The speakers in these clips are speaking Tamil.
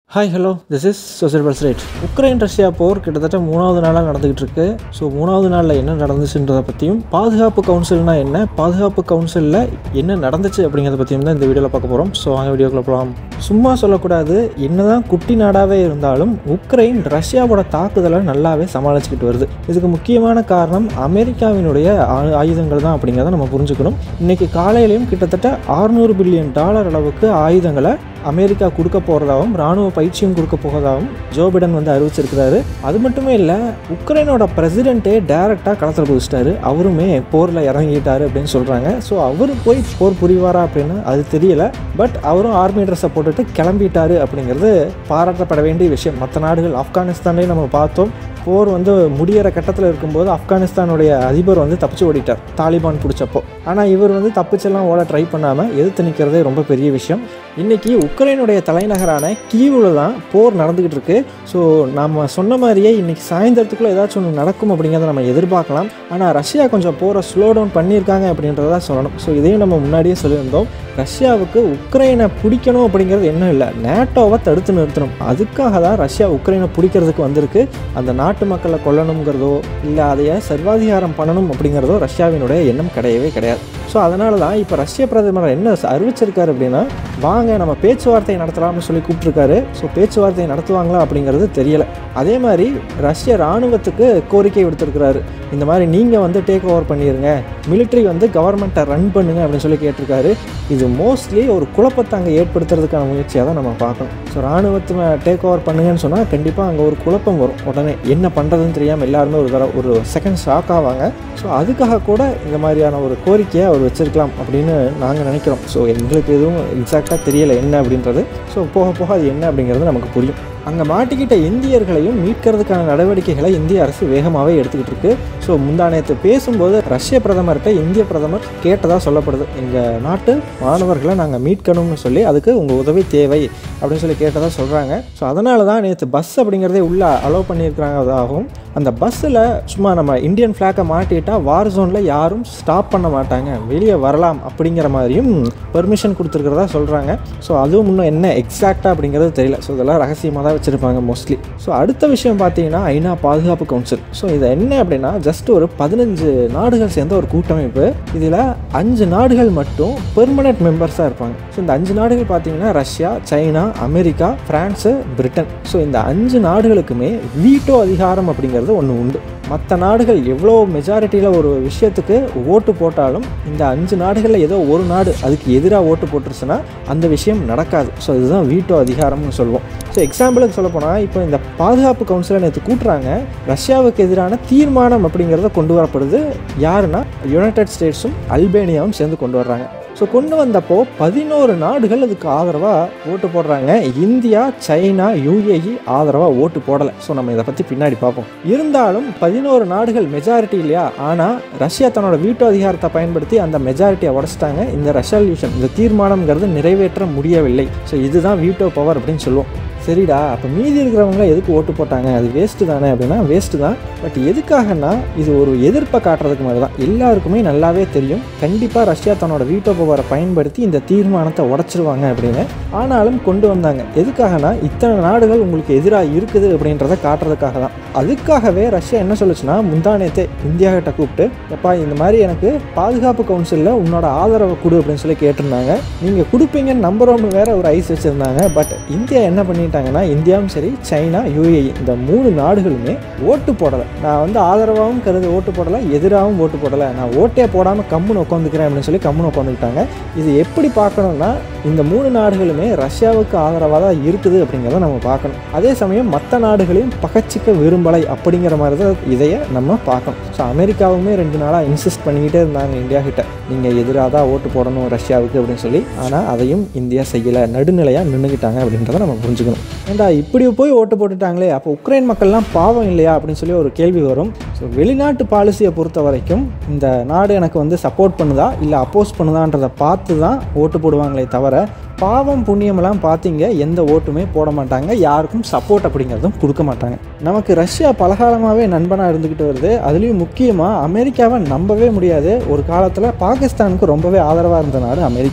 hi hello this is social pulse right Ukraine Russia போர் கிட்டத்தட்ட மூணாவது நாளாக நடந்துகிட்டு இருக்கு ஸோ மூணாவது நாளில் என்ன நடந்துச்சுன்றதை பற்றியும் பாதுகாப்பு கவுன்சில்னா என்ன பாதுகாப்பு கவுன்சிலில் என்ன நடந்துச்சு அப்படிங்கிறத பற்றியும் தான் இந்த வீடியோவில் பார்க்க போகிறோம் ஸோ வாங்க வீடியோக்குள்ள போகலாம் சும்மா சொல்லக்கூடாது என்னதான் குட்டி நாடாகவே இருந்தாலும் உக்ரைன் ரஷ்யாவோட தாக்குதலை நல்லாவே சமாளிச்சுக்கிட்டு வருது இதுக்கு முக்கியமான காரணம் அமெரிக்காவினுடைய ஆ- ஆயுதங்கள் தான் அப்படிங்கிறத நம்ம புரிஞ்சுக்கணும் இன்னைக்கு காலையிலையும் கிட்டத்தட்ட 600 பில்லியன் டாலர் அளவுக்கு ஆயுதங்களை அமெரிக்கா கொடுக்க போகிறதாகவும் ராணுவ பயிற்சியும் கொடுக்க போகிறதாகவும் ஜோ பிடன் வந்து அறிவிச்சிருக்கிறாரு அது மட்டுமே இல்லை உக்ரைனோட பிரசிடென்ட்டே டைரெக்டாக களத்தில் குதிச்சிட்டாரு அவருமே போரில் இறங்கிட்டாரு அப்படின்னு சொல்கிறாங்க ஸோ அவர் போய் போர் புரிவாரா அப்படின்னு அது தெரியல பட் அவரும் ஆர்மி ட்ரெஸ்ஸை போட்டுட்டு கிளம்பிட்டாரு அப்படிங்கிறது பாராட்டப்பட வேண்டிய விஷயம் மற்ற நாடுகள் ஆப்கானிஸ்தான்லேயும் நம்ம பார்த்தோம் போர் வந்து முடியிற கட்டத்தில் இருக்கும்போது ஆப்கானிஸ்தானுடைய அதிபர் வந்து தப்பிச்சு ஓடிட்டார் தாலிபான் பிடிச்சப்போ ஆனால் இவர் வந்து தப்பிச்செல்லாம் ஓட ட்ரை பண்ணாமல் எதிர்த்து நிற்கிறதே ரொம்ப பெரிய விஷயம் இன்றைக்கி உக்ரைனுடைய தலைநகரான கீவில் தான் போர் நடந்துக்கிட்டு இருக்கு ஸோ நம்ம சொன்ன மாதிரியே இன்றைக்கி சாயந்தரத்துக்குள்ளே ஏதாச்சும் ஒன்று நடக்கும் அப்படிங்கிறத நம்ம எதிர்பார்க்கலாம் ஆனால் ரஷ்யா கொஞ்சம் போரை ஸ்லோ டவுன் பண்ணியிருக்காங்க அப்படின்றத சொல்லணும் ஸோ இதையும் நம்ம முன்னாடியே சொல்லியிருந்தோம் ரஷ்யாவுக்கு உக்ரைனை பிடிக்கணும் அப்படிங்கிறது என்ன இல்லை நேட்டோவை தடுத்து நிறுத்தணும் அதுக்காக தான் ரஷ்யா உக்ரைனை பிடிக்கிறதுக்கு வந்திருக்கு அந்த நாட்டு மக்களை கொல்லணுங்கிறதோ இல்லை அதைய சர்வாதிகாரம் பண்ணணும் அப்படிங்கிறதோ ரஷ்யாவினுடைய எண்ணம் கிடையவே கிடையாது ஸோ அதனால தான் இப்போ ரஷ்ய பிரதமர் என்ன அறிவிச்சிருக்காரு அப்படின்னா வாங்க நம்ம பேச்சுவார்த்தை நடத்தலாம்னு சொல்லி கூப்பிட்ருக்காரு ஸோ பேச்சுவார்த்தை நடத்துவாங்களா அப்படிங்கிறது தெரியலை அதே மாதிரி ரஷ்ய இராணுவத்துக்கு கோரிக்கை விடுத்திருக்கிறாரு இந்த மாதிரி நீங்கள் வந்து டேக் ஓவர் பண்ணிடுங்க military வந்து கவர்மெண்ட்டை ரன் பண்ணுங்க அப்படின்னு சொல்லி கேட்டிருக்காரு இது மோஸ்ட்லி ஒரு குழப்பத்தை அங்கே ஏற்படுத்துறதுக்கான முயற்சியாக தான் நம்ம பார்க்கணும் ஸோ இராணுவத்தை டேக் ஓவர் பண்ணுங்கன்னு சொன்னால் கண்டிப்பாக அங்கே ஒரு குழப்பம் வரும் உடனே என்ன பண்ணுறதுன்னு தெரியாமல் எல்லாருமே ஒரு தடவை ஒரு செகண்ட் ஷாக் ஆவாங்க ஸோ அதுக்காக கூட இந்த மாதிரியான ஒரு கோரிக்கையை அவர் வச்சிருக்கலாம் அப்படின்னு நாங்கள் நினைக்கிறோம் ஸோ எங்களுக்கு எதுவும் எக்ஸாக்டாக தெரியலை என்ன அப்படின்றது ஸோ போக போக அது என்ன அப்படிங்கிறது நமக்கு புரியும் அங்கே மாட்டிக்கிட்ட இந்தியர்களையும் மீட்கிறதுக்கான நடவடிக்கைகளை இந்திய அரசு வேகமாகவே எடுத்துக்கிட்டு இருக்கு ஸோ முந்தானயத்து பேசும்போது ரஷ்ய பிரதமர்கிட்ட இந்திய பிரதமர் கேட்டதாக சொல்லப்படுது எங்கள் நாட்டு மாணவர்களை நாங்கள் மீட்கணும்னு சொல்லி அதுக்கு உங்கள் உதவி தேவை அப்படின்னு சொல்லி கேட்டதாக சொல்கிறாங்க ஸோ அதனால தான் நேற்று பஸ் அப்படிங்கிறதே உள்ளே அலோவ் பண்ணியிருக்கிறாங்கதாகவும் அந்த பஸ்ஸில் சும்மா நம்ம இந்தியன் ஃப்ளாக்கை மாட்டிட்டா வார் ஜோனில் யாரும் ஸ்டாப் பண்ண மாட்டாங்க வெளியே வரலாம் அப்படிங்கிற மாதிரியும் பெர்மிஷன் கொடுத்துருக்கிறதா சொல்கிறாங்க ஸோ அதுவும் இன்னும் என்ன எக்ஸாக்டாக அப்படிங்கிறது தெரியல ஸோ இதெல்லாம் ரகசியமாக தான் வச்சுருப்பாங்க மோஸ்ட்லி ஸோ அடுத்த விஷயம் பார்த்தீங்கன்னா ஐநா பாதுகாப்பு கவுன்சில் ஸோ இது என்ன அப்படின்னா ஜஸ்ட் ஒரு பதினஞ்சு நாடுகள் சேர்ந்த ஒரு கூட்டமைப்பு இதில் அஞ்சு நாடுகள் மட்டும் பெர்மனெண்ட் மெம்பர்ஸாக இருப்பாங்க ஸோ இந்த அஞ்சு நாடுகள் பார்த்தீங்கன்னா Russia China America France Britain so இந்த அஞ்சு நாடுகளுக்குமே வீட்டோ அதிகாரம் அப்படிங்கிறது ஒன்று உண்டு மற்ற நாடுகள் எவ்வளோ மெஜாரிட்டியில் ஒரு விஷயத்துக்கு ஓட்டு போட்டாலும் இந்த அஞ்சு நாடுகளில் ஏதோ ஒரு நாடு அதுக்கு எதிராக ஓட்டு போட்டுருச்சுன்னா அந்த விஷயம் நடக்காது ஸோ இதுதான் வீட்டோ அதிகாரம்னு சொல்லுவோம் ஸோ எக்ஸாம்பிளுக்கு சொல்ல போனால் இப்போ இந்த பாதுகாப்பு கவுன்சிலை நேற்று கூட்டுறாங்க ரஷ்யாவுக்கு எதிரான தீர்மானம் அப்படிங்கிறத கொண்டு வரப்படுது யாருன்னா யுனைடெட் ஸ்டேட்ஸும் அல்பேனியாவும் சேர்ந்து கொண்டு வர்றாங்க ஸோ கொண்டு வந்தப்போ பதினோரு நாடுகள் அதுக்கு ஆதரவாக ஓட்டு போடுறாங்க இந்தியா சைனா யூஏஇ ஆதரவாக ஓட்டு போடலை ஸோ நம்ம இதை பற்றி பின்னாடி பார்ப்போம் இருந்தாலும் பதினோரு நாடுகள் மெஜாரிட்டி இல்லையா ஆனால் ரஷ்யா தன்னோட வீட்டு அதிகாரத்தை பயன்படுத்தி அந்த மெஜாரிட்டியை உடச்சிட்டாங்க இந்த ரெசல்யூஷன் இந்த தீர்மானம்ங்கிறது நிறைவேற்ற முடியவில்லை ஸோ இதுதான் வீட்டோ பவர் அப்படின்னு சொல்லுவோம் சரிடா அப்போ மீதி இருக்கிறவங்க எதுக்கு ஓட்டு போட்டாங்க அது வேஸ்ட்டு தானே அப்படின்னா வேஸ்ட்டு தான் பட் எதுக்காகன்னா இது ஒரு எதிர்ப்பை காட்டுறதுக்கு மாதிரி தான் எல்லாருக்குமே நல்லாவே தெரியும் கண்டிப்பாக ரஷ்யா தன்னோட வீட்டோ பவரை பயன்படுத்தி இந்த தீர்மானத்தை உடச்சிருவாங்க அப்படின்னு ஆனாலும் கொண்டு வந்தாங்க எதுக்காகனா இத்தனை நாடுகள் உங்களுக்கு எதிராக இருக்குது அப்படின்றத காட்டுறதுக்காக தான் அதுக்காகவே ரஷ்யா என்ன சொல்லுச்சுன்னா முந்தானேத்தே இந்தியா கிட்ட கூப்பிட்டு எப்பா இந்த மாதிரி எனக்கு பாதுகாப்பு கவுன்சிலில் உன்னோட ஆதரவை கொடு அப்படின்னு சொல்லி கேட்டிருந்தாங்க நீங்கள் கொடுப்பீங்கன்னு நம்புறோம்னு வேற ஒரு ஐஸ் வச்சுருந்தாங்க பட் இந்தியா என்ன பண்ணிட்டாங்கன்னா இந்தியாவும் சரி சைனா யூஏஇ இந்த மூணு நாடுகளுமே ஓட்டு போடலை நான் வந்து ஆதரவாகவும் கருது ஓட்டு போடலை எதிராகவும் ஓட்டு போடலை நான் ஓட்டே போடாமல் கம்முன்னு உட்காந்துக்கிறேன் அப்படின்னு சொல்லி கம்முன்னு உட்காந்துக்கிட்டாங்க இது எப்படி பார்க்கணும்னா இந்த மூணு நாடுகளுமே ரஷ்யாவுக்கு ஆதரவாக தான் இருக்குது அப்படிங்கிறத நம்ம பார்க்கணும் அதே சமயம் மற்ற நாடுகளையும் பகச்சிக்க விரும்பலை அப்படிங்கிற மாதிரி தான் இதைய நம்ம பார்க்கணும் ஸோ அமெரிக்காவுமே ரெண்டு நாளாக இன்சிஸ்ட் பண்ணிக்கிட்டே இருந்தாங்க இந்தியா கிட்ட நீங்கள் எதிராக தான் ஓட்டு போடணும் ரஷ்யாவுக்கு அப்படின்னு சொல்லி ஆனால் அதையும் இந்தியா செய்யலை நடுநிலையாக நின்றுக்கிட்டாங்க அப்படின்றத நம்ம புரிஞ்சுக்கணும் ஏண்டா இப்படி போய் ஓட்டு போட்டுட்டாங்களே அப்போ உக்ரைன் மக்கள்லாம் பாவம் இல்லையா அப்படின்னு சொல்லி ஒரு கேள்வி வரும் ஸோ வெளிநாட்டு பாலிசியை பொறுத்த வரைக்கும் இந்த நாடு எனக்கு வந்து சப்போர்ட் பண்ணுதா இல்லை அப்போஸ் பண்ணுதான்றதை பார்த்து தான் ஓட்டு போடுவாங்களே தவிர பாவம் புண்ணியமெல்லாம் பார்த்தீங்க எந்த ஓட்டுமே போட மாட்டாங்க யாருக்கும் சப்போர்ட் அப்படிங்கிறதும் கொடுக்க மாட்டாங்க நமக்கு ரஷ்யா பலகாலமாகவே நண்பனாக இருந்துக்கிட்டு வருது அதுலேயும் முக்கியமாக அமெரிக்காவை நம்பவே முடியாது ஒரு காலத்தில் பாகிஸ்தானுக்கு ரொம்பவே ஆதரவாக இருந்த நாடு அமெரிக்கா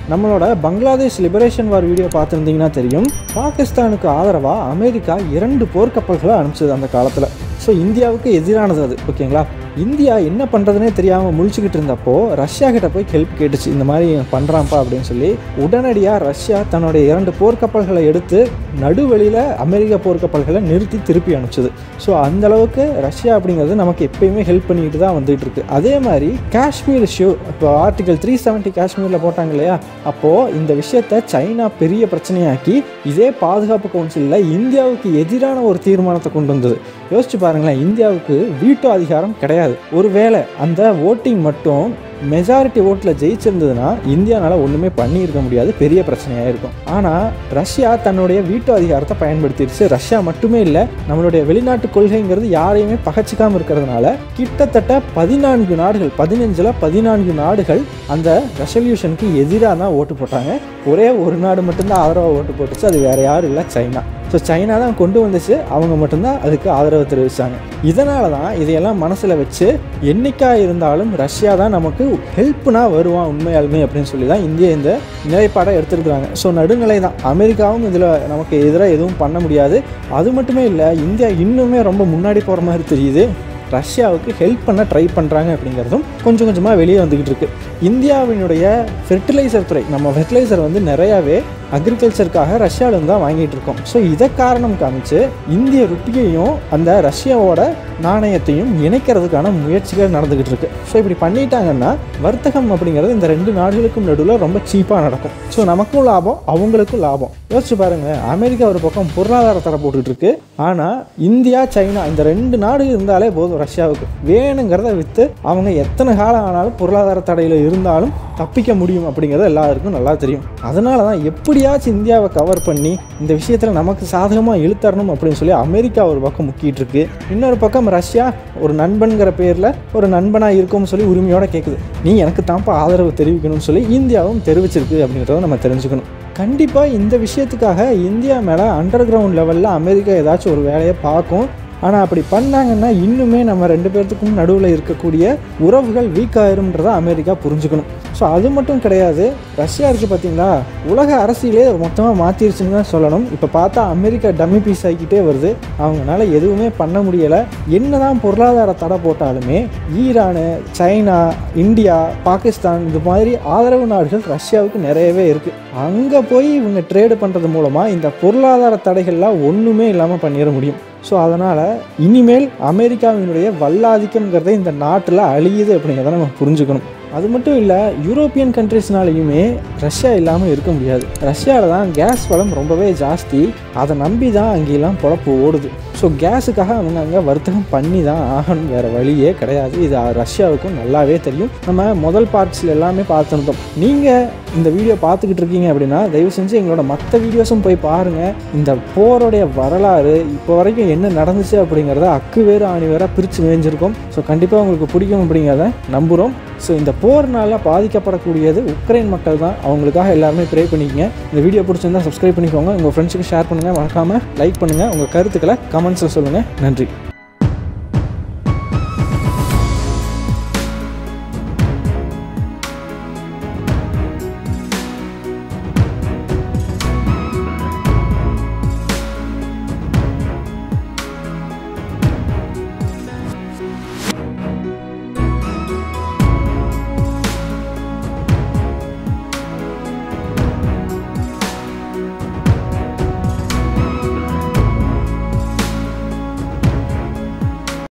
நம்மளோட பங்களாதேஷ் லிபரேஷன் வார் வீடியோ பார்த்துருந்தீங்கன்னா தெரியும் பாகிஸ்தானுக்கு ஆதரவாக அமெரிக்கா இரண்டு போர்க்கப்பல்களை அனுப்பிச்சது அந்த காலத்தில் ஸோ இந்தியாவுக்கு எதிரானது அது ஓகேங்களா இந்தியா என்ன பண்ணுறதுனே தெரியாமல் முழிச்சுக்கிட்டு இருந்தப்போ ரஷ்யா கிட்ட போய் ஹெல்ப் கேட்டுச்சு இந்த மாதிரி பண்ணுறான்ப்பா அப்படின்னு சொல்லி உடனடியாக ரஷ்யா தன்னுடைய இரண்டு போர்க்கப்பல்களை எடுத்து நடுவழியில் அமெரிக்க போர்க்கப்பல்களை நிறுத்தி திருப்பி அனுப்பிச்சது ஸோ அந்த அளவுக்கு ரஷ்யா அப்படிங்கிறது நமக்கு எப்பயுமே ஹெல்ப் பண்ணிட்டு தான் வந்துட்டு இருக்கு அதே மாதிரி காஷ்மீர் இஷ்யூ இப்போ ஆர்டிகல் த்ரீ செவன்ட்டி காஷ்மீரில் போட்டாங்க இல்லையா அப்போது இந்த விஷயத்தை சைனா பெரிய பிரச்சனையாக்கி இதே பாதுகாப்பு கவுன்சிலில் இந்தியாவுக்கு எதிரான ஒரு தீர்மானத்தை கொண்டு வந்தது யோசிச்சு பாருங்களேன் இந்தியாவுக்கு வீட்டோ அதிகாரம் கிடையாது ஒருவேளை அந்த ஓட்டிங் மட்டும் மெஜாரிட்டி ஓட்டில் ஜெயிச்சிருந்ததுன்னா இந்தியானால் ஒன்றுமே பண்ணியிருக்க முடியாது பெரிய பிரச்சனையாக இருக்கும் ஆனால் ரஷ்யா தன்னுடைய வீட்டு அதிகாரத்தை பயன்படுத்திடுச்சு ரஷ்யா மட்டுமே இல்லை நம்மளுடைய வெளிநாட்டு கொள்கைங்கிறது யாரையுமே பகச்சிக்காமல் இருக்கிறதுனால கிட்டத்தட்ட பதினான்கு நாடுகள் பதினஞ்சில் பதினான்கு நாடுகள் அந்த ரெசல்யூஷனுக்கு எதிராக தான் ஓட்டு போட்டாங்க ஒரே ஒரு நாடு மட்டும்தான் ஆதரவாக ஓட்டு போட்டுச்சு அது வேற யாரும் இல்லை சைனா ஸோ சைனா தான் கொண்டு வந்துச்சு அவங்க மட்டும்தான் அதுக்கு ஆதரவு தெரிவித்தாங்க இதனால தான் இதையெல்லாம் மனசில் வச்சு என்னைக்காக இருந்தாலும் ரஷ்யா தான் நமக்கு ஹெல்ப்னா வருவான் உண்மையாலுமே அப்படின்னு சொல்லி தான் இந்தியா இந்த நிலைப்பாடை எடுத்திருக்கிறாங்க ஸோ நடுநிலை தான் அமெரிக்காவும் இதில் நமக்கு எதிராக எதுவும் பண்ண முடியாது அது மட்டுமே இல்லை இந்தியா இன்னுமே ரொம்ப முன்னாடி போகிற மாதிரி தெரியுது ரஷ்யாவுக்கு ஹெல்ப் பண்ண ட்ரை பண்ணுறாங்க அப்படிங்கிறதும் கொஞ்சம் கொஞ்சமாக வெளியே வந்துக்கிட்டு இருக்கு இந்தியாவினுடைய ஃபெர்டிலைசர் துறை நம்ம ஃபெர்டிலைசர் வந்து நிறையாவே அக்ரிகல்ச்சருக்காக ரஷ்யாவிலேருந்து தான் வாங்கிட்டு இருக்கோம் ஸோ இதை காரணம் காமிச்சு இந்திய ருப்பியையும் அந்த ரஷ்யாவோட நாணயத்தையும் இணைக்கிறதுக்கான முயற்சிகள் நடந்துக்கிட்டு இருக்கு ஸோ இப்படி பண்ணிட்டாங்கன்னா வர்த்தகம் அப்படிங்கிறது இந்த ரெண்டு நாடுகளுக்கும் நடுவில் ரொம்ப சீப்பாக நடக்கும் ஸோ நமக்கும் லாபம் அவங்களுக்கும் லாபம் யோசிச்சு பாருங்க அமெரிக்கா ஒரு பக்கம் பொருளாதார தடை போட்டுட்டு இருக்கு ஆனால் இந்தியா சைனா இந்த ரெண்டு நாடு இருந்தாலே போதும் ரஷ்யாவுக்கு வேணுங்கிறத விற்று அவங்க எத்தனை காலம் ஆனாலும் பொருளாதார தடையில் இருந்தாலும் தப்பிக்க முடியும் அப்படிங்கிறது எல்லாருக்கும் நல்லா தெரியும் அதனால தான் எப்படியாச்சும் இந்தியாவை கவர் பண்ணி இந்த விஷயத்தில் நமக்கு சாதகமாக இழுத்தரணும் அப்படின்னு சொல்லி அமெரிக்கா ஒரு பக்கம் முக்கிட்டு இருக்கு இன்னொரு பக்கம் ரஷ்யா ஒரு நண்பன்கிற பேரில் ஒரு நண்பனாக இருக்கும்னு சொல்லி உரிமையோட கேட்குது நீ எனக்கு தான்ப்பா ஆதரவு தெரிவிக்கணும்னு சொல்லி இந்தியாவும் தெரிவிச்சிருக்கு அப்படின்றத நம்ம தெரிஞ்சுக்கணும் கண்டிப்பாக இந்த விஷயத்துக்காக இந்தியா மேலே அண்டர் கிரவுண்ட் லெவலில் அமெரிக்கா ஏதாச்சும் ஒரு வேலையை பார்க்கும் ஆனால் அப்படி பண்ணாங்கன்னா இன்னுமே நம்ம ரெண்டு பேர்த்துக்கும் நடுவில் இருக்கக்கூடிய உறவுகள் வீக் ஆயிரும்ன்றதை அமெரிக்கா புரிஞ்சுக்கணும் ஸோ அது மட்டும் கிடையாது ரஷ்யா இருக்குது பார்த்தீங்களா உலக அரசியலே மொத்தமாக மாற்றிருச்சுன்னு தான் சொல்லணும் இப்போ பார்த்தா அமெரிக்கா டம்மி பீஸ் ஆகிக்கிட்டே வருது அவங்களால எதுவுமே பண்ண முடியலை என்னதான் பொருளாதார தடை போட்டாலுமே ஈரானு சைனா இந்தியா பாகிஸ்தான் இது மாதிரி ஆதரவு நாடுகள் ரஷ்யாவுக்கு நிறையவே இருக்குது அங்கே போய் இவங்க ட்ரேடு பண்ணுறது மூலமாக இந்த பொருளாதார தடைகள்லாம் ஒன்றுமே இல்லாமல் பண்ணிட முடியும் ஸோ அதனால் இனிமேல் அமெரிக்காவினுடைய வல்லாதிக்கம்ங்கிறத இந்த நாட்டில் அழியுது அப்படிங்கிறத நம்ம புரிஞ்சுக்கணும் அது மட்டும் இல்லை யூரோப்பியன் கண்ட்ரிஸ்னாலையுமே ரஷ்யா இல்லாமல் இருக்க முடியாது ரஷ்யாவில் தான் கேஸ் வளம் ரொம்பவே ஜாஸ்தி அதை நம்பி தான் அங்கெல்லாம் பொழப்பு ஓடுது ஸோ கேஸுக்காக அவங்க அங்கே வர்த்தகம் பண்ணி தான் ஆகணும் வேறு வழியே கிடையாது இது ரஷ்யாவுக்கும் நல்லாவே தெரியும் நம்ம முதல் பார்ட்ஸில் எல்லாமே பார்த்துருந்தோம் நீங்கள் இந்த வீடியோ பார்த்துக்கிட்டு இருக்கீங்க அப்படின்னா தயவு செஞ்சு எங்களோட மற்ற வீடியோஸும் போய் பாருங்கள் இந்த போருடைய வரலாறு இப்போ வரைக்கும் என்ன நடந்துச்சு அப்படிங்கிறத அக்கு வேறு ஆணி வேற பிரித்து மேய்ஞ்சிருக்கோம் ஸோ கண்டிப்பாக உங்களுக்கு பிடிக்கும் அப்படிங்கிறத நம்புகிறோம் ஸோ இந்த போர்னால பாதிக்கப்படக்கூடியது உக்ரைன் மக்கள் தான் அவங்களுக்காக எல்லாருமே ப்ரே பண்ணிக்கங்க இந்த வீடியோ பிடிச்சிருந்தா சப்ஸ்கிரைப் பண்ணிக்கோங்க உங்கள் ஃப்ரெண்ட்ஸுக்கு ஷேர் பண்ணுங்கள் மறக்காமல் லைக் பண்ணுங்கள் உங்கள் கருத்துக்களை கமெண்ட்ஸில் சொல்லுங்கள் நன்றி